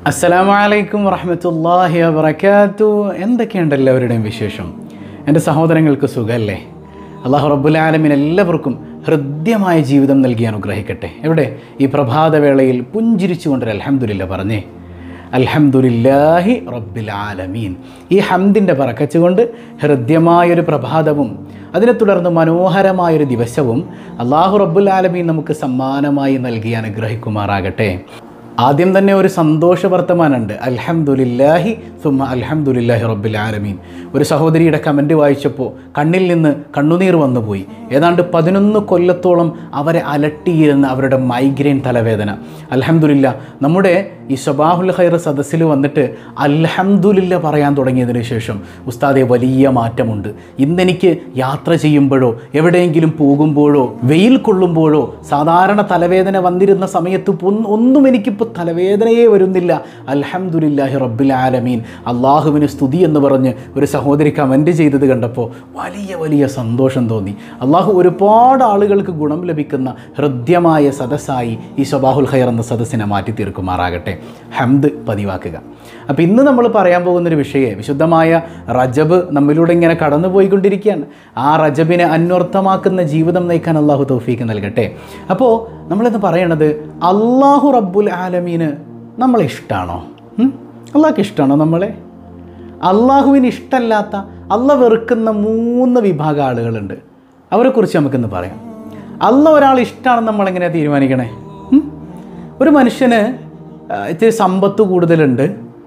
അസ്സലാമു അലൈക്കും വറഹമത്തല്ലാഹി വബർക്കാത്തു എന്തൊക്കെയുണ്ട് എല്ലാവരുടെയും വിശേഷം എൻ്റെ സഹോദരങ്ങൾക്ക് സുഖമല്ലേ അള്ളാഹു റബ്ബുൽ ആലമീൻ എല്ലാവർക്കും ഹൃദ്യമായ ജീവിതം നൽകി അനുഗ്രഹിക്കട്ടെ എവിടെ ഈ പ്രഭാതവേളയിൽ പുഞ്ചിരിച്ചുകൊണ്ടൊരു അൽഹംദുലില്ല പറഞ്ഞേ അൽഹംദുലില്ലാഹി റബ്ബിൽ ആലമീൻ ഈ ഹംദിൻ്റെ പറക്കച്ചുകൊണ്ട് ഹൃദ്യമായൊരു പ്രഭാതവും അതിനെ തുടർന്ന് മനോഹരമായൊരു ദിവസവും അള്ളാഹു റബ്ബുൽ ആലമീൻ നമുക്ക് സമ്മാനമായി നൽകി അനുഗ്രഹിക്കുമാറാകട്ടെ ആദ്യം തന്നെ ഒരു സന്തോഷ വർത്തമാനമുണ്ട് അൽഹംദുലില്ലാഹി സുമ്മ അൽഹംദുലില്ലാഹി റബ്ബിൽ ആലമീൻ ഒരു സഹോദരിയുടെ കമൻറ്റ് വായിച്ചപ്പോൾ കണ്ണിൽ നിന്ന് കണ്ണുനീർ വന്നുപോയി ഏതാണ്ട് പതിനൊന്ന് കൊല്ലത്തോളം അവരെ അലട്ടിയിരുന്ന അവരുടെ മൈഗ്രെയിൻ തലവേദന അൽഹംദുലില്ല നമ്മുടെ ഈ സ്വബാഹുൽ ഖൈർ സദസ്സിൽ വന്നിട്ട് അൽഹംദുലില്ല പറയാൻ തുടങ്ങിയതിന് ശേഷം ഉസ്താദെ വലിയ മാറ്റമുണ്ട് ഇന്നെനിക്ക് യാത്ര ചെയ്യുമ്പോഴോ എവിടെയെങ്കിലും പോകുമ്പോഴോ വെയിൽ കൊള്ളുമ്പോഴോ സാധാരണ തലവേദന വന്നിരുന്ന സമയത്ത് പൊ- ഒന്നും എനിക്കിപ്പോൾ തലവേദനയേ വരുന്നില്ല അൽഹംദുലില്ലാഹി റബ്ബിൽ ആലമീൻ അള്ളാഹുവിന് സ്തുതി എന്ന് പറഞ്ഞ് ഒരു സഹോദരി കമൻറ്റ് ചെയ്തത് കണ്ടപ്പോൾ വലിയ വലിയ സന്തോഷം തോന്നി അള്ളാഹു ഒരുപാട് ആളുകൾക്ക് ഗുണം ലഭിക്കുന്ന ഹൃദ്യമായ സദസ്സായി ഈ സ്വബാഹുൽ ഖൈർ എന്ന സദസ്സിനെ മാറ്റി തീർക്കുമാറാകട്ടെ ഹംദ് പതിവാക്കുക അപ്പോൾ ഇന്ന് നമ്മൾ പറയാൻ പോകുന്നൊരു വിഷയം വിശുദ്ധമായ റജബ് നമ്മിലൂടെ ഇങ്ങനെ കടന്നു പോയിക്കൊണ്ടിരിക്കുകയാണ് ആ റജബിനെ അന്വർത്ഥമാക്കുന്ന ജീവിതം നയിക്കാൻ അള്ളാഹു തൗഫീക്ക് നൽകട്ടെ അപ്പോൾ നമ്മളിന്ന് പറയണത് അള്ളാഹു റബ്ബുൽ ആലമീന് നമ്മളെ ഇഷ്ടമാണോ അള്ളാഹ്ക്ക് ഇഷ്ടമാണോ നമ്മളെ അള്ളാഹുവിന് ഇഷ്ടമല്ലാത്ത അള്ള വെറുക്കുന്ന മൂന്ന് വിഭാഗം ആളുകളുണ്ട് അവരെക്കുറിച്ച് നമുക്കിന്ന് പറയാം അള്ള ഒരാൾ ഇഷ്ടമാണെന്ന് നമ്മളെങ്ങനെയാണ് തീരുമാനിക്കണേ ഉം? ഒരു മനുഷ്യന് ആ, ഇത്തിരി സമ്പത്ത് കൂടുതലുണ്ട്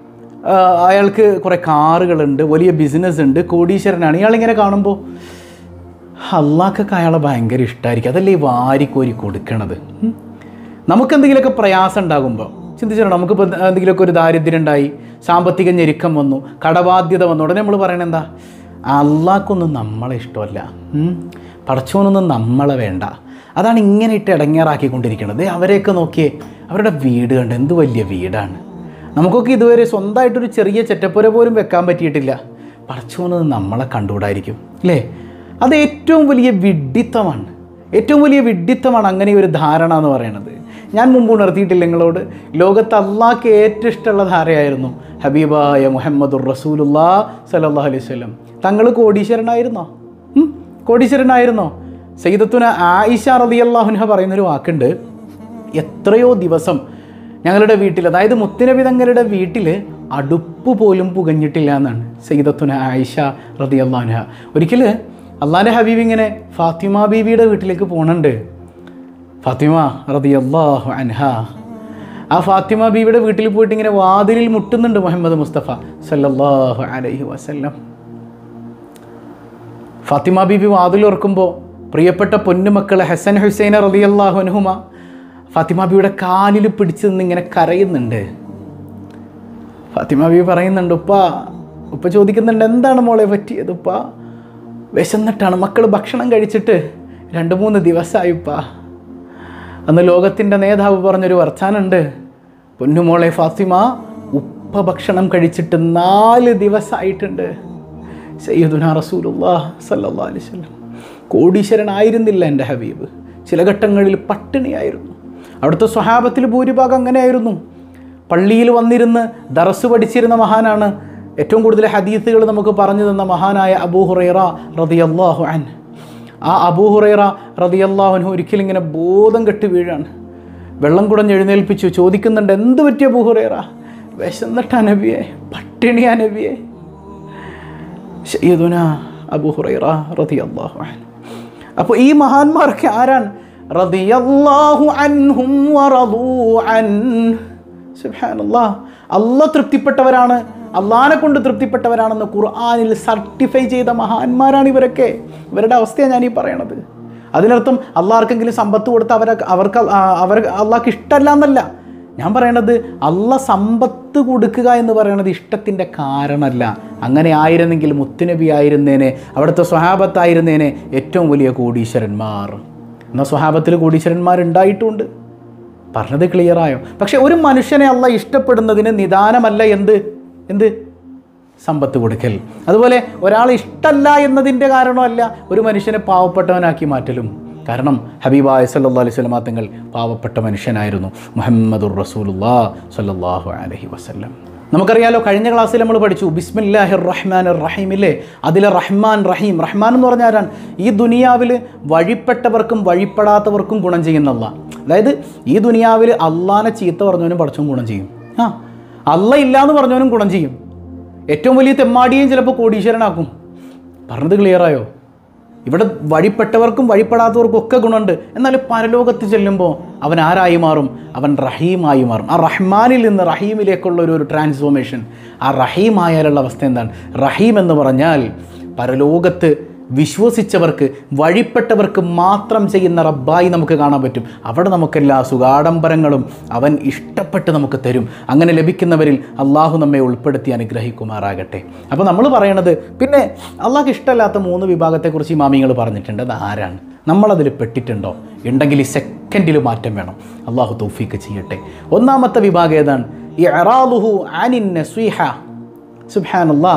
ആ, അയാൾക്ക് കുറേ കാറുകളുണ്ട് വലിയ ബിസിനസ് ഉണ്ട് കോടീശ്വരനാണ് ഇയാളിങ്ങനെ കാണുമ്പോൾ അള്ളാഹ്ക്കൊക്കെ അയാളെ ഭയങ്കര ഇഷ്ടമായിരിക്കും അതല്ലേ ഈ വാരിക്കോരി കൊടുക്കണത് ഉം? നമുക്കെന്തെങ്കിലുമൊക്കെ പ്രയാസം ഉണ്ടാകുമ്പോൾ ചിന്തിച്ചിട്ടുണ്ടോ നമുക്കിപ്പോൾ എന്തെങ്കിലുമൊക്കെ ഒരു ദാരിദ്ര്യം ഉണ്ടായി സാമ്പത്തിക ഞെരുക്കം വന്നു കടബാധ്യത വന്നു ഉടനെ നമ്മൾ പറയണത് എന്താ അള്ളാഹ്ക്കൊന്നും നമ്മളെ ഇഷ്ടമല്ല ഉം? പടച്ചോനൊന്നും നമ്മളെ വേണ്ട അതാണ് ഇങ്ങനെ ഇട്ട് ഇടങ്ങേറാക്കിക്കൊണ്ടിരിക്കുന്നത് ദേ അവരെയൊക്കെ നോക്കിയേ അവരുടെ വീട് കണ്ട് എന്ത് വലിയ വീടാണ് നമുക്കൊക്കെ ഇതുവരെ സ്വന്തമായിട്ടൊരു ചെറിയ ചെറ്റപ്പുര പോലും വെക്കാൻ പറ്റിയിട്ടില്ല പടച്ചോനത് നമ്മളെ കണ്ടുകൂടായിരിക്കും അല്ലേ അത് ഏറ്റവും വലിയ വിഡ്ഢിത്തമാണ് ഏറ്റവും വലിയ വിഡ്ഢിത്തമാണ് അങ്ങനെ ഒരു ധാരണ എന്ന് പറയുന്നത് ഞാൻ മുമ്പ് ഉണർത്തിയിട്ടില്ല നിങ്ങളോട് ലോകത്ത് അള്ളാഹ്ക്ക് ഏറ്റവും ഇഷ്ടമുള്ള ധാരയായിരുന്നു ഹബീബായ മുഹമ്മദുർ റസൂലുല്ലാ സല്ലല്ലാഹു അലൈഹി വസല്ലം തങ്ങൾ കോടീശ്വരനായിരുന്നോ ഉം? കോടീശ്വരനായിരുന്നോ സയ്യിദത്തുന ആയിഷ റളിയല്ലാഹുൻഹ പറയുന്നൊരു വാക്കുണ്ട് എത്രയോ ദിവസം ഞങ്ങളുടെ വീട്ടിൽ അതായത് മുത്തുനബി തങ്ങളുടെ വീട്ടിൽ അടുപ്പ് പോലും പുകഞ്ഞിട്ടില്ല എന്നാണ് സയ്യിദത്തുന ആയിഷ റളിയല്ലാഹുൻഹ ഒരിക്കൽ അള്ളാൻ്റെ ഹബീബ് ഇങ്ങനെ ഫാത്തിമ ബീവിയുടെ വീട്ടിലേക്ക് പോകണുണ്ട് ഫാത്തിമ റളിയല്ലാഹു അൻഹ ആ ഫാത്തിമ ബീവിയുടെ വീട്ടിൽ പോയിട്ട് ഇങ്ങനെ വാതിലിൽ മുട്ടുന്നുണ്ട് മുഹമ്മദ് മുസ്തഫ സല്ലല്ലാഹു അലൈഹി വസല്ലം ഫാത്തിമ ബീബി വാതിൽ ഉറക്കുമ്പോൾ പ്രിയപ്പെട്ട പൊന്നുമക്കളെ ഹസൻ ഹുസൈന റളിയല്ലാഹു അൻഹുമ ഫാത്തിമ ബീവിയുടെ കാലിൽ പിടിച്ച് നിന്ന് ഇങ്ങനെ കരയുന്നുണ്ട് ഫാത്തിമ ബീവി പറയുന്നുണ്ട് ഉപ്പ ഉപ്പ ചോദിക്കുന്നുണ്ട് എന്താണ് മോളെ പറ്റിയത് ഉപ്പ വിശന്നിട്ടാണ് മക്കൾ ഭക്ഷണം കഴിച്ചിട്ട് രണ്ട് മൂന്ന് ദിവസമായി ഉപ്പ അന്ന് ലോകത്തിൻ്റെ നേതാവ് പറഞ്ഞൊരു വർത്താനുണ്ട് പൊന്നുമോളെ ഫാത്തിമ ഉപ്പ ഭക്ഷണം കഴിച്ചിട്ട് നാല് ദിവസമായിട്ടുണ്ട് സയ്യിദുന റസൂലുല്ലാ സല്ലല്ലാഹു അലൈഹി വസല്ലം കോടീശ്വരനായിരുന്നില്ല എൻ്റെ ഹബീബ് ചില ഘട്ടങ്ങളിൽ പട്ടിണിയായിരുന്നു അവിടുത്തെ സ്വഹാബത്തിൽ ഭൂരിഭാഗം അങ്ങനെയായിരുന്നു പള്ളിയിൽ വന്നിരുന്ന് ദറസ് പഠിച്ചിരുന്ന മഹാനാണ് ഏറ്റവും കൂടുതൽ ഹദീസുകൾ നമുക്ക് പറഞ്ഞു തന്ന മഹാനായ അബൂ ഹുറൈറ റളിയല്ലാഹു അൻ ആ അബൂ ഹുറൈറ റളിയല്ലാഹു അൻഹു ഒരിക്കലും ഇങ്ങനെ ബോധം കെട്ട് വീഴാണ് വെള്ളം കുടഞ്ഞ് എഴുന്നേൽപ്പിച്ചു ചോദിക്കുന്നുണ്ട് എന്ത് പറ്റിയ അബൂ ഹുറൈറ വിശന്നിട്ടാ നബിയെ പട്ടിണിയാ നബിയെ സയ്യിദുന അബൂ ഹുറൈറ റളിയല്ലാഹു അൻഹു അപ്പോൾ ഈ മഹാന്മാരൊക്കെ ആരാണ് റളിയല്ലാഹു അൻഹും വറദൂ അൻ സുബ്ഹാനല്ലാഹ് അള്ളാഹ് തൃപ്തിപ്പെട്ടവരാണ് അള്ളാഹിനെ കൊണ്ട് തൃപ്തിപ്പെട്ടവരാണെന്ന് ഖുർആനിൽ സർട്ടിഫൈ ചെയ്ത മഹാന്മാരാണ് ഇവരൊക്കെ ഇവരുടെ അവസ്ഥയാണ് ഞാൻ ഈ പറയണത് അതിനർത്ഥം അള്ളാഹ്ക്കെങ്കിലും സമ്പത്ത് കൊടുത്ത് അവരെ അവർക്ക് ആ, അവർ അള്ളാഹ്ക്ക് ഇഷ്ടമല്ല എന്നല്ല ഞാൻ പറയണത് അള്ള സമ്പത്ത് കൊടുക്കുക എന്ന് പറയുന്നത് ഇഷ്ടത്തിൻ്റെ കാരണമല്ല അങ്ങനെ ആയിരുന്നെങ്കിൽ മുത്തുനബി ആയിരുന്നേനെ അവിടുത്തെ സ്വഹാബത്തായിരുന്നേനെ ഏറ്റവും വലിയ കോടീശ്വരന്മാർ എന്നാൽ സ്വഹാബത്തിൽ കോടീശ്വരന്മാർ ഉണ്ടായിട്ടുമുണ്ട് പറഞ്ഞത് ക്ലിയറായോ പക്ഷെ ഒരു മനുഷ്യനെ അല്ല ഇഷ്ടപ്പെടുന്നതിന് നിദാനമല്ല എന്ത് എന്ത് സമ്പത്ത് കൊടുക്കൽ അതുപോലെ ഒരാൾ ഇഷ്ടമല്ല എന്നതിൻ്റെ കാരണമല്ല ഒരു മനുഷ്യനെ പാവപ്പെട്ടവനാക്കി മാറ്റലും കാരണം ഹബീബായ സല്ലാ അലൈഹി സ്വലമാ തങ്ങൾ പാവപ്പെട്ട മനുഷ്യനായിരുന്നു മുഹമ്മദുർ റസൂലുല്ലാ സല്ലല്ലാഹു അലൈഹി വസല്ലം നമുക്കറിയാലോ കഴിഞ്ഞ ക്ലാസ്സിൽ നമ്മൾ പഠിച്ചു ബിസ്മില്ലാഹിർ റഹ്മാൻ റഹീമില്ലേ അതിലെ റഹ്മാൻ റഹീം റഹ്മാൻ എന്ന് പറഞ്ഞാൽ ആരാണ് ഈ ദുനിയാവിൽ വഴിപ്പെട്ടവർക്കും വഴിപ്പെടാത്തവർക്കും ഗുണം ചെയ്യുന്നല്ല അതായത് ഈ ദുനിയാവിൽ അള്ളാനെ ചീത്ത പറഞ്ഞവനും പഠിച്ചവനും ഗുണം ചെയ്യും ആ അല്ല ഇല്ല എന്ന് പറഞ്ഞവനും ഗുണം ചെയ്യും ഏറ്റവും വലിയ തെമ്മാടിയും ചിലപ്പോൾ കോടീശ്വരനാക്കും പറഞ്ഞത് ക്ലിയറായോ ഇവിടെ വഴിപ്പെട്ടവർക്കും വഴിപ്പെടാത്തവർക്കും ഒക്കെ ഗുണമുണ്ട് എന്നാൽ പരലോകത്ത് ചെല്ലുമ്പോൾ അവൻ ആരായി മാറും അവൻ റഹീമായി മാറും ആ റഹ്മാനിൽ നിന്ന് റഹീമിലേക്കുള്ള ഒരു ഒരു ട്രാൻസ്ഫോർമേഷൻ ആ റഹീം ആയാലുള്ള അവസ്ഥ എന്താണ് റഹീം എന്ന് പറഞ്ഞാൽ പരലോകത്ത് വിശ്വസിച്ചവർക്ക് വഴിപ്പെട്ടവർക്ക് മാത്രം ചെയ്യുന്ന റബ്ബായി നമുക്ക് കാണാൻ പറ്റും അവിടെ നമുക്കെല്ലാ സുഖാഡംബരങ്ങളും അവൻ ഇഷ്ടപ്പെട്ട് നമുക്ക് തരും അങ്ങനെ ലഭിക്കുന്നവരിൽ അള്ളാഹു നമ്മെ ഉൾപ്പെടുത്തി അനുഗ്രഹിക്കുമാറാകട്ടെ അപ്പോൾ നമ്മൾ പറയണത് പിന്നെ അള്ളാഹ്ക്ക് ഇഷ്ടമല്ലാത്ത മൂന്ന് വിഭാഗത്തെക്കുറിച്ച് ഈ മാമിങ്ങൾ പറഞ്ഞിട്ടുണ്ട് അത് ആരാണ് നമ്മളതിൽ പെട്ടിട്ടുണ്ടോ ഉണ്ടെങ്കിൽ ഈ സെക്കൻഡിൽ മാറ്റം വേണം അള്ളാഹു തൗഫീക്ക് ചെയ്യട്ടെ ഒന്നാമത്തെ വിഭാഗം ഏതാണ് ഈ അറാലുഹു ആനിൻ നസ്വീഹ സുബാനല്ലാ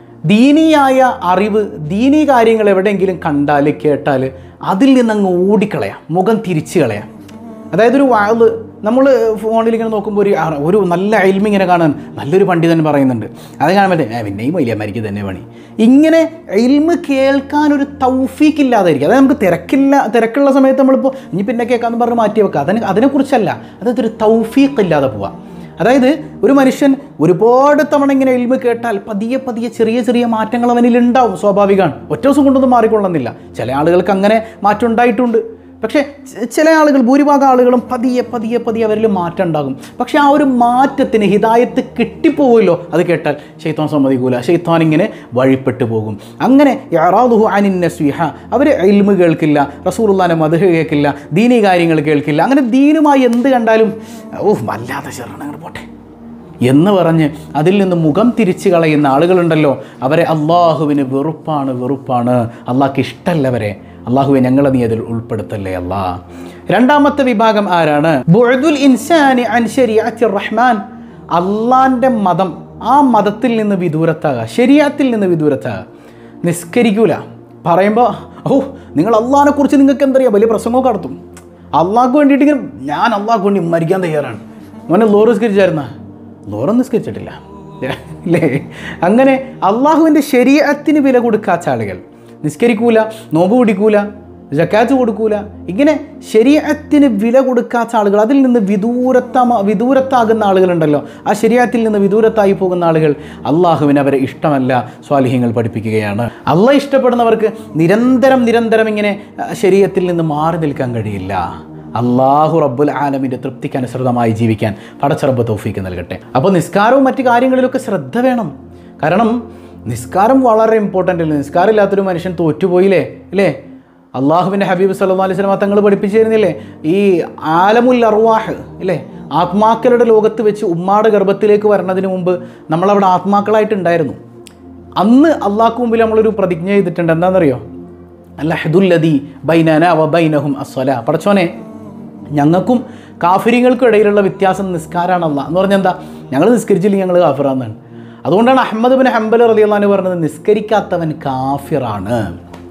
ദീനിയായ അറിവ് ദീനീ കാര്യങ്ങൾ എവിടെയെങ്കിലും കണ്ടാൽ കേട്ടാൽ അതിൽ നിന്നങ്ങ് ഓടിക്കളയാം മുഖം തിരിച്ചു കളയാം അതായത് ഒരു വാള് നമ്മൾ ഫോണിൽ ഇങ്ങനെ നോക്കുമ്പോൾ ഒരു അറ- ഒരു നല്ല അയൽമ ഇങ്ങനെ കാണാൻ നല്ലൊരു പണ്ഡിതൻ പറയുന്നുണ്ട് അത് കാണാൻ പറ്റേ "ഏ, പിന്നെയും വലിയമാരിക്ക് തന്നെ പണി ഇങ്ങനെ ഇൽമ് കേൾക്കാൻ ഒരു തൗഫീക്ക് ഇല്ലാതായിരിക്കും അതായത് നമുക്ക് തിരക്കില്ല തിരക്കുള്ള സമയത്ത് നമ്മളിപ്പോൾ ഇനി പിന്നെ കേൾക്കാമെന്ന് പറഞ്ഞ് മാറ്റി വെക്കുക അതിന് അതിനെക്കുറിച്ചല്ല അതായത് ഒരു തൗഫീക്ക് ഇല്ലാതെ പോവാം അതായത് ഒരു മനുഷ്യൻ ഒരുപാട് തവണ ഇങ്ങനെ എൽമ് കേട്ടാൽ പതിയെ പതിയെ ചെറിയ ചെറിയ മാറ്റങ്ങൾ അവനിൽ ഉണ്ടാവും സ്വാഭാവികമാണ് ഒറ്റ ദിവസം കൊണ്ടൊന്നും മാറിക്കൊള്ളുന്നില്ല ചില ആളുകൾക്ക് അങ്ങനെ മാറ്റം ഉണ്ടായിട്ടുണ്ട് പക്ഷേ ച- ചില ആളുകൾ ഭൂരിഭാഗം ആളുകളും പതിയെ പതിയെ പതിയെ അവരിൽ മാറ്റം ഉണ്ടാകും പക്ഷേ ആ ഒരു മാറ്റത്തിന് ഹിതായത്ത് കിട്ടിപ്പോവുമല്ലോ അത് കേട്ടാൽ ഷെയ്ത്താൻ സമ്മതിക്കൂല ഷെയ്ത്താൻ ഇങ്ങനെ വഴിപ്പെട്ടു പോകും അങ്ങനെ യാറാദുഹു അനിൻ നസ്വിഹ അവർ ഇൽമ് കേൾക്കില്ല റസൂലുള്ളാനെ മധു കേൾക്കില്ല ദീനി കാര്യങ്ങൾ കേൾക്കില്ല അങ്ങനെ ദീനുമായി എന്ത് കണ്ടാലും ഓ വല്ലാതെ ചെറണം അങ്ങോട്ട് പോട്ടെ എന്ന് പറഞ്ഞ് അതിൽ നിന്ന് മുഖം തിരിച്ചു കളയുന്ന ആളുകളുണ്ടല്ലോ അവരെ അള്ളാഹുവിന് വെറുപ്പാണ് വെറുപ്പാണ് അള്ളാഹ്ക്ക് ഇഷ്ടമല്ലവരെ അള്ളാഹുവെ ഞങ്ങളെ നീ അതിൽ ഉൾപ്പെടുത്തല്ലേ അല്ലാ രണ്ടാമത്തെ വിഭാഗം ആരാണ് ബുഅദുൽ ഇൻസാനി അൻ ശരീഅത്തി റഹ്മാൻ അള്ളാൻ്റെ മതം ആ മതത്തിൽ നിന്ന് വിദൂരത്താകുക ശരിയാത്തിൽ നിന്ന് വിദൂരത്താകുക നിസ്കരിക്കൂല പറയുമ്പോൾ ഓ നിങ്ങൾ അള്ളാഹിനെ കുറിച്ച് നിങ്ങൾക്ക് എന്തറിയാം വലിയ പ്രസംഗമൊക്കെ നടത്തും അള്ളാഹ്ക്ക് വേണ്ടിയിട്ട് ഇങ്ങനെ ഞാൻ അള്ളാഹ്ക്ക് വേണ്ടി മരിക്കാൻ തയ്യാറാണ് മോനെ ലോറ് നിസ്കരിച്ചായിരുന്ന ലോറൊന്നും നിസ്കരിച്ചിട്ടില്ല അല്ലേ അങ്ങനെ അള്ളാഹുവിൻ്റെ ശരീരത്തിന് വില കൊടുക്കാത്ത ആളുകൾ നിസ്കരിക്കൂല നോമ്പ് പിടിക്കൂല ജക്കാത്ത് കൊടുക്കൂല ഇങ്ങനെ ശരീരത്തിന് വില കൊടുക്കാത്ത ആളുകൾ അതിൽ നിന്ന് വിദൂരത്ത വിദൂരത്താകുന്ന ആളുകളുണ്ടല്ലോ ആ ശരീരത്തിൽ നിന്ന് വിദൂരത്തായി പോകുന്ന ആളുകൾ അള്ളാഹുവിന് അവരെ ഇഷ്ടമല്ല സ്വാലിഹ്യങ്ങൾ പഠിപ്പിക്കുകയാണ് അള്ളാഹ് ഇഷ്ടപ്പെടുന്നവർക്ക് നിരന്തരം നിരന്തരം ഇങ്ങനെ ശരീരത്തിൽ നിന്ന് മാറി നിൽക്കാൻ കഴിയില്ല അള്ളാഹു റബ്ബുൽ ആലമിൻ്റെ തൃപ്തിക്ക് അനുസൃതമായി ജീവിക്കാൻ പടച്ചറബ് തൗഫീക്ക് നൽകട്ടെ അപ്പോൾ നിസ്കാരവും മറ്റു കാര്യങ്ങളിലൊക്കെ ശ്രദ്ധ വേണം കാരണം നിസ്കാരം വളരെ ഇമ്പോർട്ടൻ്റ് അല്ലേ നിസ്കാരം ഇല്ലാത്തൊരു മനുഷ്യൻ തോറ്റുപോയില്ലേ അല്ലേ അള്ളാഹുവിൻ്റെ ഹബീബ് സല്ലാ അലൈഹി സ്വലമ തങ്ങൾ പഠിപ്പിച്ചു തരുന്നില്ലേ ഈ ആലമുൽ അർവാഹ് അല്ലേ ആത്മാക്കളുടെ ലോകത്ത് വെച്ച് ഉമ്മാടെ ഗർഭത്തിലേക്ക് വരുന്നതിന് മുമ്പ് നമ്മളവിടെ ആത്മാക്കളായിട്ടുണ്ടായിരുന്നു അന്ന് അള്ളാഹ്ക്ക് മുമ്പിൽ നമ്മളൊരു പ്രതിജ്ഞ ചെയ്തിട്ടുണ്ട് എന്താണെന്നറിയോ അല്ലഹദുല്ലദി ബൈനന വ ബൈനഹും അസ്വല പടച്ചോനെ ഞങ്ങൾക്കും കാഫിരിങ്ങൾക്കും ഇടയിലുള്ള വ്യത്യാസം നിസ്കാരാണല്ല എന്ന് പറഞ്ഞാൽ എന്താ ഞങ്ങൾ നിസ്കരിച്ചില്ലെങ്കിൽ ഞങ്ങൾ കാഫിറാന്നാണ് അതുകൊണ്ടാണ് അഹമ്മദ് ബിൻ ഹംബൽ റലിയല്ലാന്ന് പറഞ്ഞത് നിസ്കരിക്കാത്തവൻ കാഫിറാണ്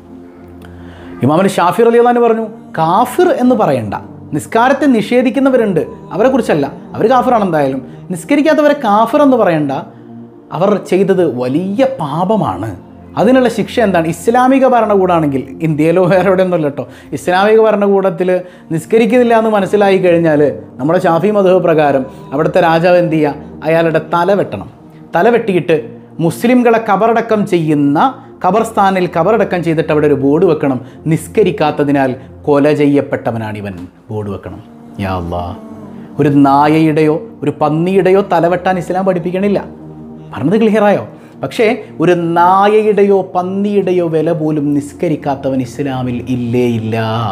ഇമാമൻ ഷാഫിർ അലിയല്ലാന്ന് പറഞ്ഞു കാഫിർ എന്ന് പറയണ്ട നിസ്കാരത്തെ നിഷേധിക്കുന്നവരുണ്ട് അവരെ കുറിച്ചല്ല അവർ കാഫിറാണ് എന്തായാലും നിസ്കരിക്കാത്തവരെ കാഫിർ എന്ന് പറയണ്ട അവർ ചെയ്തത് വലിയ പാപമാണ് അതിനുള്ള ശിക്ഷ എന്താണ് ഇസ്ലാമിക ഭരണകൂടമാണെങ്കിൽ ഇന്ത്യയിലോ വേറെ എവിടെ ഒന്നുമല്ല കേട്ടോ ഇസ്ലാമിക ഭരണകൂടത്തിൽ നിസ്കരിക്കുന്നില്ല എന്ന് മനസ്സിലായി കഴിഞ്ഞാൽ നമ്മുടെ ഷാഫി മധുഹ പ്രകാരം അവിടുത്തെ രാജാവ് എന്ത് ചെയ്യുക അയാളുടെ തല വെട്ടണം തല വെട്ടിയിട്ട് മുസ്ലിംകളെ കബറടക്കം ചെയ്യുന്ന ഖബർസ്ഥാനിൽ ഖബറടക്കം ചെയ്തിട്ട് അവിടെ ഒരു ബോർഡ് വെക്കണം നിസ്കരിക്കാത്തതിനാൽ കൊല ചെയ്യപ്പെട്ടവനാണ് ഇവൻ ബോർഡ് വെക്കണം യാ അല്ലാ ഒരു നായയുടെയോ ഒരു പന്നിയുടെയോ തലവെട്ടാൻ ഇസ്ലാം പഠിപ്പിക്കണില്ല പറഞ്ഞത് ക്ലിയറായോ പക്ഷേ ഒരു നായയുടെയോ പന്നിയുടെയോ വില പോലും നിസ്കരിക്കാത്തവൻ ഇസ്ലാമിൽ ഇല്ലേ ഇല്ല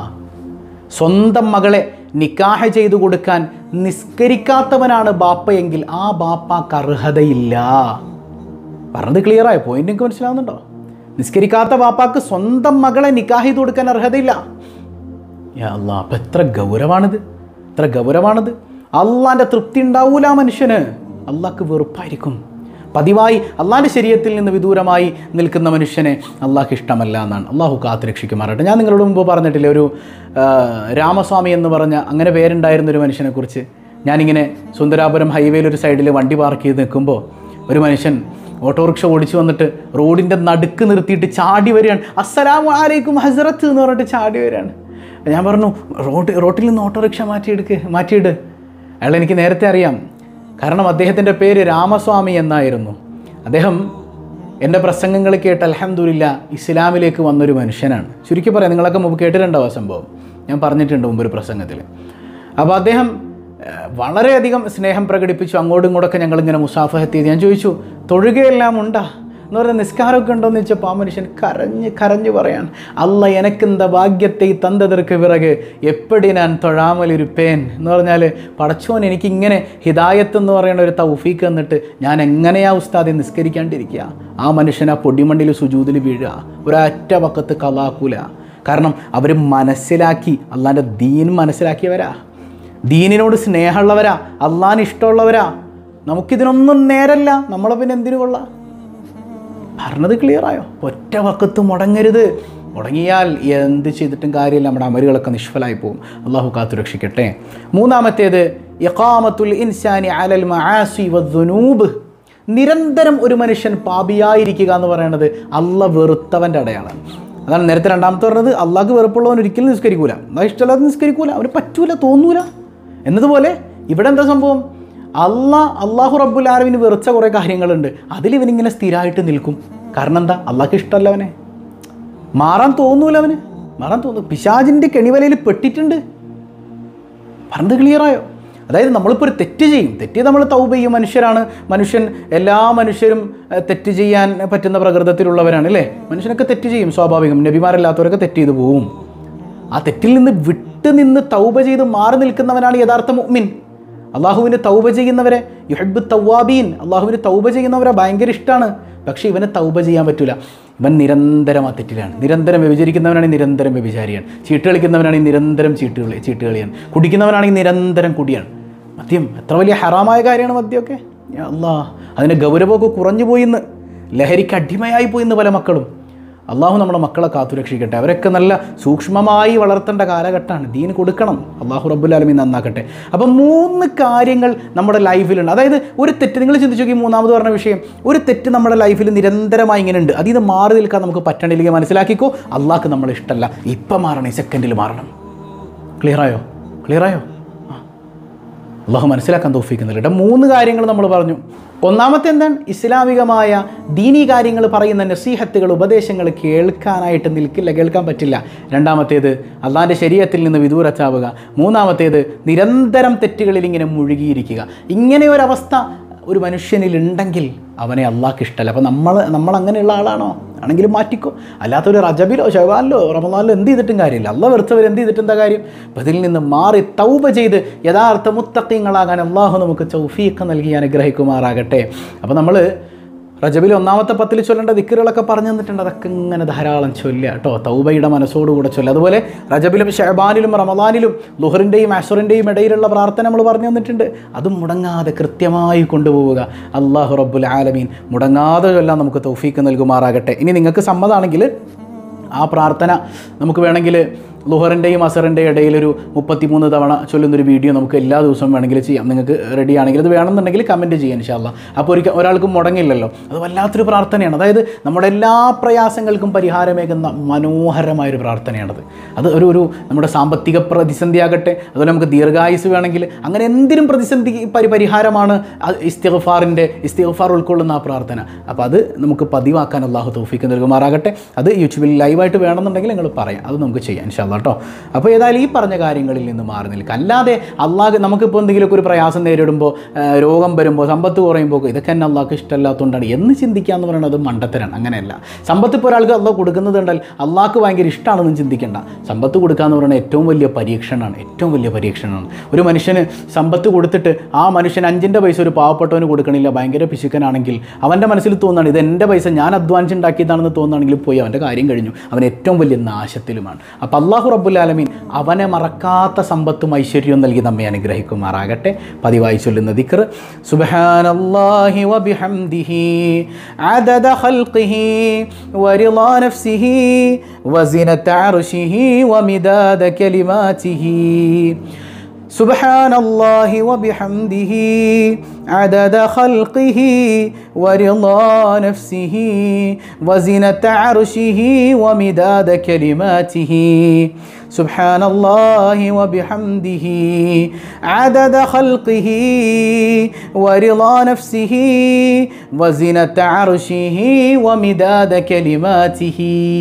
സ്വന്തം മകളെ നിക്കാഹ ചെയ്തു കൊടുക്കാൻ നിസ്കരിക്കാത്തവനാണ് ബാപ്പയെങ്കിൽ ആ ബാപ്പാക്ക് അർഹതയില്ല പറഞ്ഞത് ക്ലിയറായോ പോയിന്റ് നിങ്ങൾക്ക് മനസ്സിലാവുന്നുണ്ടോ നിസ്കരിക്കാത്ത ബാപ്പാക്ക് സ്വന്തം മകളെ നിക്കാഹ് ചെയ്ത് കൊടുക്കാൻ അർഹതയില്ല യാ അല്ലാ അപ്പം എത്ര ഗൗരവാണിത് എത്ര ഗൗരവാണിത് അള്ളാൻ്റെ തൃപ്തി ഉണ്ടാവൂല മനുഷ്യന് അള്ളാഹ്ക്ക് വെറുപ്പായിരിക്കും പതിവായി അള്ളാഹിൻ്റെ ശരീരത്തിൽ നിന്ന് വിദൂരമായി നിൽക്കുന്ന മനുഷ്യനെ അള്ളാഹ്ക്ക് ഇഷ്ടമല്ല എന്നാണ് അള്ളാഹു കാത്തു രക്ഷിക്കുമാറട്ടെ ഞാൻ നിങ്ങളോട് മുമ്പ് പറഞ്ഞിട്ടില്ലേ ഒരു ആ, രാമസ്വാമി എന്ന് പറഞ്ഞ അങ്ങനെ പേരുണ്ടായിരുന്ന ഒരു മനുഷ്യനെക്കുറിച്ച് ഞാനിങ്ങനെ സുന്ദരാപുരം ഹൈവേയിൽ ഒരു സൈഡിൽ വണ്ടി പാർക്ക് ചെയ്ത് നിൽക്കുമ്പോൾ ഒരു മനുഷ്യൻ ഓട്ടോറിക്ഷ ഓടിച്ചു വന്നിട്ട് റോഡിൻ്റെ നടുക്ക് നിർത്തിയിട്ട് ചാടി വരികയാണ് അസ്സലാമു അലൈക്കും ഹസ്രത്ത് എന്ന് പറഞ്ഞിട്ട് ചാടി വരികയാണ് ഞാൻ പറഞ്ഞു റോഡ് റോട്ടിൽ നിന്ന് ഓട്ടോറിക്ഷ മാറ്റിയെടുക്ക് മാറ്റിയിട് അയാൾ എനിക്ക് നേരത്തെ അറിയാം കാരണം അദ്ദേഹത്തിൻ്റെ പേര് രാമസ്വാമി എന്നായിരുന്നു അദ്ദേഹം എൻ്റെ പ്രസംഗങ്ങൾ കേട്ട് അലഹമുല്ല ഇസ്ലാമിലേക്ക് വന്നൊരു മനുഷ്യനാണ് ചുരുക്കി പറയാം നിങ്ങളൊക്കെ മുമ്പ് കേട്ടിട്ടുണ്ടാവും ആ സംഭവം ഞാൻ പറഞ്ഞിട്ടുണ്ട് മുമ്പ് ഒരു പ്രസംഗത്തിൽ അപ്പോൾ അദ്ദേഹം ഏഹ്, വളരെയധികം സ്നേഹം പ്രകടിപ്പിച്ചു അങ്ങോട്ടും ഇങ്ങോട്ടൊക്കെ ഞങ്ങളിങ്ങനെ മുസാഫഹത്ത് ചെയ്ത് ഞാൻ ചോദിച്ചു തൊഴുകയെല്ലാം ഉണ്ടാ എന്ന് പറഞ്ഞാൽ നിസ്കാരമൊക്കെ ഉണ്ടോയെന്ന് വെച്ചപ്പോൾ ആ മനുഷ്യൻ കരഞ്ഞ് കരഞ്ഞ് പറയാൻ അല്ല എനക്കെന്ത ഭാഗ്യത്തെ തന്തതിർക്ക് പിറകെ എപ്പടി ഞാൻ തൊഴാമലൊരു പേൻ എന്ന് പറഞ്ഞാൽ പടച്ചോൻ എനിക്കിങ്ങനെ ഹിദായത്ത് എന്ന് പറയുന്ന ഒരു തൗഫീക്ക് എന്നിട്ട് ഞാൻ എങ്ങനെയാ ഉസ്താദെ നിസ്കരിക്കാണ്ടിരിക്കുക ആ മനുഷ്യൻ ആ പൊടിമണ്ണിൽ സുജൂതിൽ വീഴുക ഒരൊറ്റ പക്കത്ത് കലാക്കൂല കാരണം അവർ മനസ്സിലാക്കി അള്ളാൻ്റെ ദീൻ മനസ്സിലാക്കിയവരാ ദീനിനോട് സ്നേഹമുള്ളവരാ അള്ളാൻ ഇഷ്ടമുള്ളവരാ നമുക്കിതിനൊന്നും നേരല്ല നമ്മളെ പിന്നെ എന്തിനു കൊള്ളാം പറഞ്ഞത് ക്ലിയറായോ ഒറ്റ വക്കത്ത് മുടങ്ങരുത് മുടങ്ങിയാൽ എന്ത് ചെയ്തിട്ടും കാര്യമില്ല നമ്മുടെ അമലുകളൊക്കെ നിഷ്ഫലായി പോകും അള്ളാഹു കാത്തു രക്ഷിക്കട്ടെ മൂന്നാമത്തേത് യഖാമത്തുൽ ഇൻസാനി അലൽ മആസി വദ്ദുനൂബ് നിരന്തരം ഒരു മനുഷ്യൻ പാപിയായിരിക്കുക എന്ന് പറയുന്നത് അല്ല വെറുത്തവൻ്റെ അടയാളമാണ് അതാണ് നേരത്തെ രണ്ടാമത്തെ പറഞ്ഞത് അള്ളാഹ്ക്ക് വെറുപ്പുള്ളവൻ ഒരിക്കലും നിസ്കരിക്കൂല അള്ളാഹ് ഇഷ്ടമല്ലാതെ നിസ്കരിക്കൂല അവന് പറ്റൂല തോന്നൂല എന്നതുപോലെ ഇവിടെ എന്താ സംഭവം അള്ളാ അള്ളാഹു റബ്ബുൽ ആലമിന് വെറുച്ച കുറേ കാര്യങ്ങളുണ്ട് അതിൽ ഇവനിങ്ങനെ സ്ഥിരമായിട്ട് നിൽക്കും കാരണം എന്താ അള്ളാഹ്ക്ക് ഇഷ്ടമല്ല അവനെ മാറാൻ തോന്നൂല അവന് മാറാൻ തോന്നുന്നു പിശാജിൻ്റെ കെണിവലയിൽ പെട്ടിട്ടുണ്ട് പറഞ്ഞത് ക്ലിയറായോ അതായത് നമ്മളിപ്പോൾ ഒരു തെറ്റ് ചെയ്യും തെറ്റ് നമ്മൾ തൗബ ചെയ്യും മനുഷ്യരാണ് മനുഷ്യൻ എല്ലാ മനുഷ്യരും ഏഹ്, തെറ്റ് ചെയ്യാൻ പറ്റുന്ന പ്രകൃതത്തിലുള്ളവരാണ് അല്ലേ മനുഷ്യനൊക്കെ തെറ്റ് ചെയ്യും സ്വാഭാവികം നബിമാരല്ലാത്തവരൊക്കെ തെറ്റ് ചെയ്തു പോവും ആ തെറ്റിൽ നിന്ന് വിട്ട് നിന്ന് തൗബ ചെയ്ത് മാറി നിൽക്കുന്നവനാണ് യഥാർത്ഥ മുഅ്മിൻ അള്ളാഹുവിന് തൗബ ചെയ്യുന്നവരെ യുഹബ് തൗവാബീൻ അള്ളാഹുവിന് തൗബ ചെയ്യുന്നവരെ ഭയങ്കര ഇഷ്ടമാണ് പക്ഷേ ഇവന് തൗബ ചെയ്യാൻ പറ്റില്ല ഇവൻ നിരന്തരം ആ തെറ്റിലാണ് നിരന്തരം വ്യഭിചരിക്കുന്നവനാണെങ്കിൽ നിരന്തരം വ്യഭിചാരിയാണ് ചീട്ട് കളിക്കുന്നവനാണെങ്കിൽ നിരന്തരം ചീട്ട് കളി ചീട്ട് കളിയാണ് കുടിക്കുന്നവനാണെങ്കിൽ നിരന്തരം കുടിയാണ് മദ്യം എത്ര വലിയ ഹറാമായ കാര്യമാണ് മദ്യമൊക്കെ യാ അല്ലാ അതിൻ്റെ ഗൗരവമൊക്കെ കുറഞ്ഞു പോയിന്ന് ലഹരിക്ക് അടിമയായി പോയിന്ന് പല മക്കളും അള്ളാഹു നമ്മുടെ മക്കളെ കാത്തുരക്ഷിക്കട്ടെ അവരൊക്കെ നല്ല സൂക്ഷ്മമായി വളർത്തേണ്ട കാലഘട്ടമാണ് ദീന് കൊടുക്കണം അള്ളാഹു റബ്ബുലാലമീൻ നന്നാക്കട്ടെ അപ്പം മൂന്ന് കാര്യങ്ങൾ നമ്മുടെ ലൈഫിലുണ്ട് അതായത് ഒരു തെറ്റ് നിങ്ങൾ ചിന്തിച്ചു നോക്കി മൂന്നാമത് പറഞ്ഞ വിഷയം ഒരു തെറ്റ് നമ്മുടെ ലൈഫിൽ നിരന്തരമായി ഇങ്ങനെ ഉണ്ട് അതിൽ നിന്ന് മാറി നിൽക്കാൻ നമുക്ക് പറ്റണില്ലെങ്കിൽ മനസ്സിലാക്കിക്കോ അള്ളാഹ്ക്ക് നമ്മൾ ഇഷ്ടമല്ല ഇപ്പം മാറണം ഈ സെക്കൻഡിൽ മാറണം ക്ലിയറായോ ക്ലിയറായോ ആ അള്ളാഹു മനസ്സിലാക്കാൻ തോഫിക്കുന്നില്ല ഇവിടെ മൂന്ന് കാര്യങ്ങൾ നമ്മൾ പറഞ്ഞു ഒന്നാമത്തെ എന്താണ് ഇസ്ലാമികമായ ദീനീ കാര്യങ്ങൾ പറയുന്ന നസീഹത്തുകൾ ഉപദേശങ്ങൾ കേൾക്കാനായിട്ട് നിൽക്കില്ല കേൾക്കാൻ പറ്റില്ല രണ്ടാമത്തേത് അള്ളാഹിൻ്റെ ശരീരത്തിൽ നിന്ന് വിദൂരച്ചാവുക മൂന്നാമത്തേത് നിരന്തരം തെറ്റുകളിൽ ഇങ്ങനെ മുഴുകിയിരിക്കുക ഇങ്ങനെ ഒരവസ്ഥ ഒരു മനുഷ്യനിൽ ഉണ്ടെങ്കിൽ അവനെ അള്ളാഹ്ക്ക് ഇഷ്ടമല്ല അപ്പോൾ നമ്മൾ നമ്മൾ അങ്ങനെയുള്ള ആളാണോ ആണെങ്കിലും മാറ്റിക്കോ അല്ലാത്തൊരു റജബിലോ ഷവാലിലോ റമദാനിലോ എന്ത് ചെയ്തിട്ടും കാര്യമില്ല അള്ള വെറുത്തവർ എന്ത് ചെയ്തിട്ടും എന്താ കാര്യം അപ്പോൾ ഇതിൽ നിന്ന് മാറി തൗബ ചെയ്ത് യഥാർത്ഥ മുത്തക്കിങ്ങളാകാൻ അള്ളാഹു നമുക്ക് ചൗഫീഖ് നൽകി അനുഗ്രഹിക്കുമാറാകട്ടെ അപ്പോൾ നമ്മൾ റജബിൽ ഒന്നാമത്തെ പത്തിൽ ചൊല്ലേണ്ട ദിക്കറുകളൊക്കെ പറഞ്ഞു തന്നിട്ടുണ്ട് അതൊക്കെ ഇങ്ങനെ ധാരാളം ചൊല്ലുക കേട്ടോ തൗബയുടെ മനസ്സോടുകൂടെ ചൊല്ലുക അതുപോലെ റജബിലും ഷഹബാനിലും റമദാനിലും ലുഹറിൻ്റെയും അഷറിൻ്റെയും ഇടയിലുള്ള പ്രാർത്ഥന നമ്മൾ പറഞ്ഞു തന്നിട്ടുണ്ട് അതും മുടങ്ങാതെ കൃത്യമായി കൊണ്ടുപോവുക അള്ളാഹു റബ്ബുൽ ആലമീൻ മുടങ്ങാതെ ചൊല്ലാൻ നമുക്ക് തൗഫീക്ക് നൽകുമാറാകട്ടെ ഇനി നിങ്ങൾക്ക് സമ്മതമാണെങ്കിൽ ആ പ്രാർത്ഥന നമുക്ക് വേണമെങ്കിൽ ലുഹറിൻ്റെയും അസറിൻ്റെയും ഇടയിലൊരു മുപ്പത്തിമൂന്ന് തവണ ചൊല്ലുന്നൊരു വീഡിയോ നമുക്ക് എല്ലാ ദിവസവും വേണമെങ്കിൽ ചെയ്യാം നിങ്ങൾക്ക് റെഡി ആണെങ്കിൽ അത് വേണമെന്നുണ്ടെങ്കിൽ കമൻറ്റ് ചെയ്യാം ഇൻഷാല്ല അപ്പോൾ ഒരിക്കൽ ഒരാൾക്കും മുടങ്ങില്ലല്ലോ അത് വല്ലാത്തൊരു പ്രാർത്ഥനയാണ് അതായത് നമ്മുടെ എല്ലാ പ്രയാസങ്ങൾക്കും പരിഹാരമേകുന്ന മനോഹരമായൊരു പ്രാർത്ഥനയാണത് അത് ഒരു ഒരു നമ്മുടെ സാമ്പത്തിക പ്രതിസന്ധി ആകട്ടെ അതുപോലെ നമുക്ക് ദീർഘായുസ് വേണമെങ്കിൽ അങ്ങനെ എന്തിനും പ്രതിസന്ധി പരി പരിഹാരമാണ് ഇസ്തിഗ്ഫാറിൻ്റെ ഇസ്തിഗ്ഫാർ ഉൾക്കൊള്ളുന്ന ആ പ്രാർത്ഥന അപ്പോൾ അത് നമുക്ക് പതിവാക്കാൻ അള്ളാഹു തൗഫീക്ക് നൽകുമാറാകട്ടെ അത് യൂട്യൂബിൽ ലൈവായിട്ട് വേണമെന്നുണ്ടെങ്കിൽ നിങ്ങൾ പറയാം അത് നമുക്ക് ചെയ്യാം ഇൻഷാല്ല കേട്ടോ അപ്പോൾ ഏതായാലും ഈ പറഞ്ഞ കാര്യങ്ങളിൽ നിന്ന് മാറി നിൽക്കുക അല്ലാതെ അള്ളാഹ് നമുക്കിപ്പോൾ എന്തെങ്കിലുമൊക്കെ ഒരു പ്രയാസം നേരിടുമ്പോൾ ആ, രോഗം വരുമ്പോൾ സമ്പത്ത് കുറയുമ്പോൾ ഇതൊക്കെ തന്നെ അള്ളാഹ്ക്ക് ഇഷ്ടമല്ലാത്തതുകൊണ്ടാണ് എന്ന് ചിന്തിക്കുക എന്ന് പറയുന്നത് മണ്ടത്തരാണ് അങ്ങനെയല്ല സമ്പത്ത് ഇപ്പോൾ ഒരാൾക്ക് അള്ളാഹ് കൊടുക്കുന്നത് കണ്ടാൽ അള്ളാഹ്ക്ക് ഭയങ്കര ഇഷ്ടമാണെന്ന് ചിന്തിക്കേണ്ട സമ്പത്ത് കൊടുക്കുക എന്ന് പറയുന്നത് ഏറ്റവും വലിയ പരീക്ഷണമാണ് ഏറ്റവും വലിയ പരീക്ഷണമാണ് ഒരു മനുഷ്യന് സമ്പത്ത് കൊടുത്തിട്ട് ആ മനുഷ്യൻ അഞ്ചിൻ്റെ പൈസ ഒരു പാവപ്പെട്ടവന് കൊടുക്കണില്ല ഭയങ്കര പിശുക്കനാണെങ്കിൽ അവൻ്റെ മനസ്സിൽ തോന്നുകയാണ് ഇത് എൻ്റെ പൈസ ഞാൻ അധ്വാനിച്ചുണ്ടാക്കിയതാണെന്ന് തോന്നുകയാണെങ്കിൽ പോയി അവൻ്റെ കാര്യം കഴിഞ്ഞു അവൻ ഏറ്റവും വലിയ നാശത്തിലുമാണ് അപ്പോൾ അള്ളാഹു അള്ളാഹു റബ്ബുലാലമീൻ അവനെ മറക്കാത്ത സമ്പത്തും ഐശ്വര്യവും നൽകി നമ്മെ അനുഗ്രഹിക്കുമാറാകട്ടെ പതിവായി ചൊല്ലുന്ന ദിക്ർ സുബ്ഹാനല്ലാഹി വബിഹംദിഹി അദദ ഖൽഖിഹി വറിളാ നഫ്സിഹി വസിനത അർശിഹി വമിദാദ കലിമാതിഹി سبحان الله وبحمده عدد خلقه ورضا نفسه وزنة عرشه ومداد كلماته سبحان الله وبحمده عدد خلقه ورضا نفسه وزنة عرشه ومداد كلماته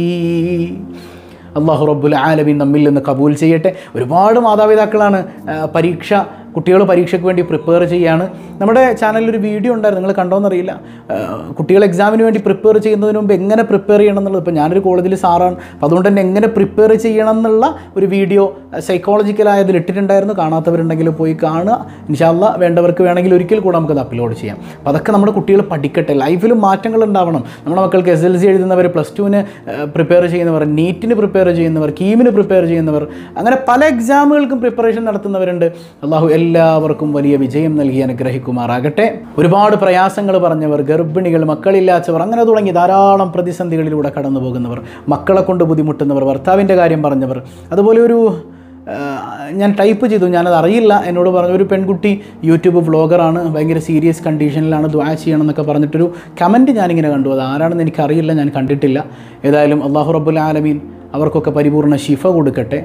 അള്ളാഹു റബ്ബുൽ ആലമീൻ നമ്മിൽ നിന്ന് കബൂൽ ചെയ്യട്ടെ ഒരുപാട് മാതാപിതാക്കളാണ് ആ, പരീക്ഷ കുട്ടികൾ പരീക്ഷയ്ക്ക് വേണ്ടി പ്രിപ്പയർ ചെയ്യാണ് നമ്മുടെ ചാനലിൽ ഒരു വീഡിയോ ഉണ്ടായിരുന്നു നിങ്ങൾ കണ്ടോന്നറിയില്ല ആ, കുട്ടികൾ എക്സാമിന് വേണ്ടി പ്രിപ്പയർ ചെയ്യുന്നതിന് മുമ്പ് എങ്ങനെ പ്രിപ്പയർ ചെയ്യണം എന്നുള്ളത് ഇപ്പോൾ ഞാനൊരു കോളേജിൽ സാറാണ് അപ്പോൾ അതുകൊണ്ട് തന്നെ എങ്ങനെ പ്രിപ്പയർ ചെയ്യണം എന്നുള്ള ഒരു വീഡിയോ സൈക്കോളജിക്കലായതിൽ ഇട്ടിട്ടുണ്ടായിരുന്നു കാണാത്തവരുണ്ടെങ്കിൽ പോയി കാണുക ഇൻഷാല്ല വേണ്ടവർക്ക് വേണമെങ്കിൽ ഒരിക്കൽ കൂടെ നമുക്കത് അപ്ലോഡ് ചെയ്യാം അപ്പോൾ അതൊക്കെ നമ്മുടെ കുട്ടികൾ പഠിക്കട്ടെ ലൈഫിലും മാറ്റങ്ങൾ ഉണ്ടാവണം നമ്മുടെ മക്കൾക്ക് എസ് എൽ സി എഴുതുന്നവർ പ്ലസ് ടുവിന് പ്രിപ്പയർ ചെയ്യുന്നവർ നീറ്റിന് പ്രിപ്പയർ ചെയ്യുന്നവർ കീമിന് പ്രിപ്പയർ ചെയ്യുന്നവർ അങ്ങനെ പല എക്സാമുകൾക്കും പ്രിപ്പറേഷൻ നടത്തുന്നവരുണ്ട് അള്ളാഹു എല്ലാവർക്കും വലിയ വിജയം നൽകി അനുഗ്രഹിക്കുമാറാകട്ടെ ഒരുപാട് പ്രയാസങ്ങൾ പറഞ്ഞവർ ഗർഭിണികൾ മക്കളില്ലാത്തവർ അങ്ങനെ തുടങ്ങി ധാരാളം പ്രതിസന്ധികളിലൂടെ കടന്നു പോകുന്നവർ മക്കളെ കൊണ്ട് ബുദ്ധിമുട്ടുന്നവർ ഭർത്താവിൻ്റെ കാര്യം പറഞ്ഞവർ അതുപോലെ ഒരു ആ, ഞാൻ ടൈപ്പ് ചെയ്തു ഞാനത് അറിയില്ല എന്നോട് പറഞ്ഞു ഒരു പെൺകുട്ടി യൂട്യൂബ് വ്ളോഗറാണ് ഭയങ്കര സീരിയസ് കണ്ടീഷനിലാണ് ദ്വാ ചെയ്യണം എന്നൊക്കെ പറഞ്ഞിട്ടൊരു കമൻറ്റ് ഞാനിങ്ങനെ കണ്ടു അത് ആരാണെന്ന് എനിക്കറിയില്ല ഞാൻ കണ്ടിട്ടില്ല ഏതായാലും അള്ളാഹു റബ്ബുൽ ആലമീൻ അവർക്കൊക്കെ പരിപൂർണ്ണ ശിഫ കൊടുക്കട്ടെ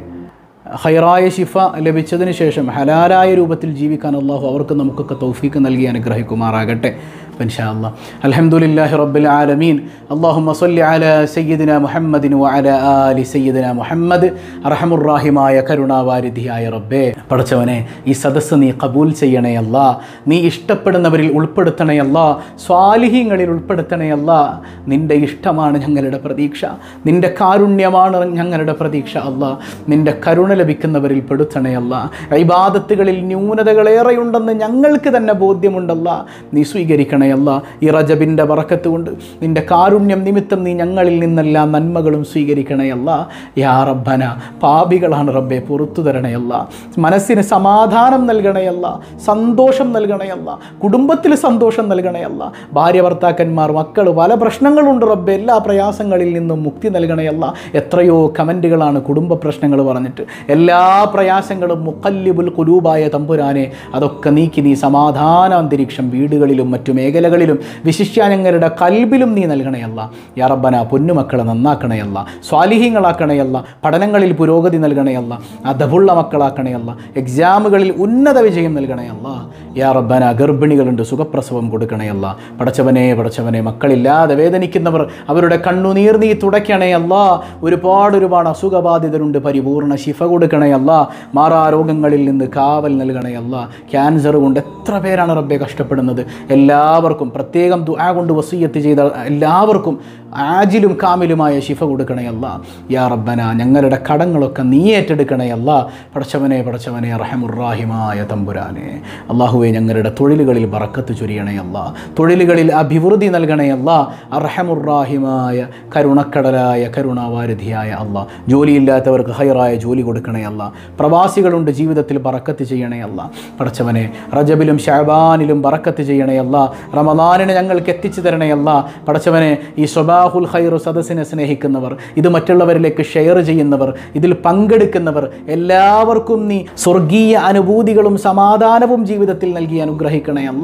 ഹൈറായ ശിഫ ലഭിച്ചതിന് ശേഷം ഹലാലായ രൂപത്തിൽ ജീവിക്കാൻ അള്ളാഹു അവർക്ക് നമുക്കൊക്കെ തൗഫീക്ക് നൽകി അനുഗ്രഹിക്കുമാറാകട്ടെ ഇൻഷാല്ലാ അൽഹംദുലില്ലാഹി റബ്ബിൽ ആലമീൻ അല്ലാഹുമ്മ സ്വല്ലി അലാ സയ്യിദിന മുഹമ്മദിൻ വഅല ആലി സയ്യിദിന മുഹമ്മദ് അർഹമുറാഹിമായ കരുണാവാരിധിയായ റബ്ബേ പടച്ചവനെ ഈ സദസ്സ് നീ കബൂൽ ചെയ്യണേ അല്ലാ നീ ഇഷ്ടപ്പെടുന്നവരിൽ ഉൾപ്പെടുത്തണേ അല്ലാ സ്വാലിഹീങ്ങളിൽ ഉൾപ്പെടുത്തണേ അല്ലാ നിൻ്റെ ഇഷ്ടമാണ് ഞങ്ങളുടെ പ്രതീക്ഷ നിൻ്റെ കാരുണ്യമാണ് ഞങ്ങളുടെ പ്രതീക്ഷ അല്ലാ നിൻ്റെ കരുണ ലഭിക്കുന്നവരിൽ പെടുത്തണേ അല്ല ഇബാദത്തുകളിൽ ന്യൂനതകളേറെയുണ്ടെന്ന് ഞങ്ങൾക്ക് തന്നെ ബോധ്യമുണ്ടല്ല നീ സ്വീകരിക്കണേ അല്ല ഈ റജബിൻ്റെ വറക്കത്ത് കൊണ്ട് നിൻ്റെ കാരുണ്യം നിമിത്തം നീ ഞങ്ങളിൽ നിന്നെല്ലാം നന്മകളും സ്വീകരിക്കണേ അല്ല യാ റബ്ബന പാപികളാണ് റബ്ബെ പുറത്തു തരണയല്ല മനസ്സിന് സമാധാനം നൽകണയല്ല സന്തോഷം നൽകണയല്ല കുടുംബത്തിൽ സന്തോഷം നൽകണയല്ല ഭാര്യ ഭർത്താക്കന്മാർ മക്കൾ പല പ്രശ്നങ്ങളുണ്ട് റബ്ബെ എല്ലാ പ്രയാസങ്ങളിൽ നിന്നും മുക്തി നൽകണയല്ല എത്രയോ കമൻറ്റുകളാണ് കുടുംബ പ്രശ്നങ്ങൾ പറഞ്ഞിട്ട് എല്ലാ പ്രയാസങ്ങളും മുക്കല്ലിബുൽ കുലൂബായ തമ്പുരാനെ അതൊക്കെ നീക്കി നീ സമാധാന അന്തരീക്ഷം വീടുകളിലും മറ്റു മേഖലകളിലും വിശിഷ്യാനങ്ങളുടെ കൽബിലും നീ നൽകണയല്ല യാ റബ്ബന പൊന്നുമക്കളെ നന്നാക്കണയല്ല സ്വാലിഹ്യങ്ങളാക്കണയല്ല പഠനങ്ങളിൽ പുരോഗതി നൽകണയല്ല അധബുള്ള മക്കളാക്കണയല്ല എക്സാമുകളിൽ ഉന്നത വിജയം നൽകണയല്ല യാ റബ്ബന ഗർഭിണികളുണ്ട് സുഖപ്രസവം കൊടുക്കണയല്ല പടച്ചവനെ പടച്ചവനെ മക്കളില്ലാതെ വേദനിക്കുന്നവർ അവരുടെ കണ്ണുനീർ നീ തുടയ്ക്കണയല്ല ഒരുപാട് ഒരുപാട് അസുഖബാധിതരുണ്ട് പരിപൂർണ ശിഫ കൊടുക്കണയല്ല മാറാ രോഗങ്ങളിൽ നിന്ന് കാവൽ നൽകണയല്ല ക്യാൻസർ കൊണ്ട് എത്ര പേരാണ് റബ്ബെ കഷ്ടപ്പെടുന്നത് എല്ലാവർക്കും പ്രത്യേകം ദുആ കൊണ്ട് വസീയത്ത് ചെയ്ത എല്ലാവർക്കും ആജിലും കാമിലുമായ ശിഫ കൊടുക്കണയല്ല യാ റബ്ബന ഞങ്ങളുടെ കടങ്ങളൊക്കെ നീ ഏറ്റെടുക്കണയല്ല പടച്ചവനെ പടച്ചവനെ റഹമുറാഹിമായ തമ്പുരാനെ അള്ളാഹുവെ ഞങ്ങളുടെ തൊഴിലുകളിൽ ബറക്കത്ത് ചൊരിയണയല്ല തൊഴിലുകളിൽ അഭിവൃദ്ധി നൽകണയല്ല അർഹമുറാഹിമായ കരുണക്കടലായ കരുണാവാരിധിയായ അല്ല ജോലിയില്ലാത്തവർക്ക് ഹൈറായ ജോലി കൊടുക്കണയല്ല പ്രവാസികളുണ്ട് ജീവിതത്തിൽ ബറക്കത്ത് ചെയ്യണയല്ല പടച്ചവനെ റജബിലും ഷാബാനിലും ബറക്കത്ത് ചെയ്യണയല്ല റമദാനിനെ ഞങ്ങൾക്ക് എത്തിച്ചു തരണയല്ല പടച്ചവനെ ഈ സ്വബാഹുൽ ഖൈറു സദസ്സിനെ സ്നേഹിക്കുന്നവർ ഇത് മറ്റുള്ളവരിലേക്ക് ഷെയർ ചെയ്യുന്നവർ ഇതിൽ പങ്കെടുക്കുന്നവർ എല്ലാവർക്കും നീ സ്വർഗീയ അനുഭൂതികളും സമാധാനവും ജീവിതത്തിൽ നൽകി അനുഗ്രഹിക്കണയല്ല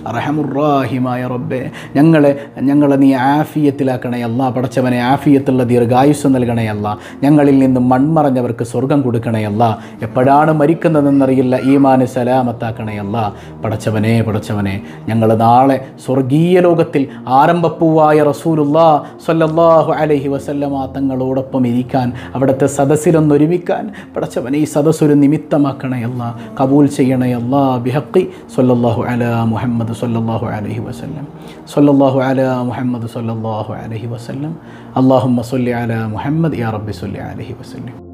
റഹമുറാഹിമായ റബ്ബെ ഞങ്ങളെ ഞങ്ങളെ നീ ആഫിയത്തിലാക്കണയല്ല പടച്ചവനെ ആഫിയത്തുള്ള ദീർഘായുസ് നൽകണയല്ല ഞങ്ങളിൽ നിന്നും മൺമറഞ്ഞവർക്ക് സ്വർഗം കൊടുക്കണയല്ല എപ്പോഴാണ് മരിക്കുന്നതെന്നറിയില്ല ഈമാന് സലാമത്താക്കണയല്ല പടച്ചവനെ പടച്ചവനെ ഞങ്ങൾ നാളെ സ്വർഗീയ ലോകത്തിൽ ആരംഭപ്പൂവായ റസൂലുല്ലാ സ്വല്ലല്ലാഹു അലൈഹി വസല്ലമ തങ്ങളോടൊപ്പം ഇരിക്കാൻ അവിടുത്തെ സദസ്സിലൊന്നൊരുമിക്കാൻ പടച്ചവനെ ഈ സദസ്സ് ഒരു നിമിത്തമാക്കണയല്ല കബൂൽ ചെയ്യണയല്ല ബിഹക്കി സ്വല്ലല്ലാഹു അല മുഹമ്മദ് സ്വല്ലല്ലാഹു അലൈഹി വസല്ലം സ്വല്ലല്ലാഹു അല മുഹമ്മദ് സ്വല്ലല്ലാഹു അലൈഹി വസല്ലം അല്ലാഹുമ്മ സ്വല്ലി അല മുഹമ്മദ് യാ റബ്ബി സ്വല്ലി അലൈഹി വസല്ലം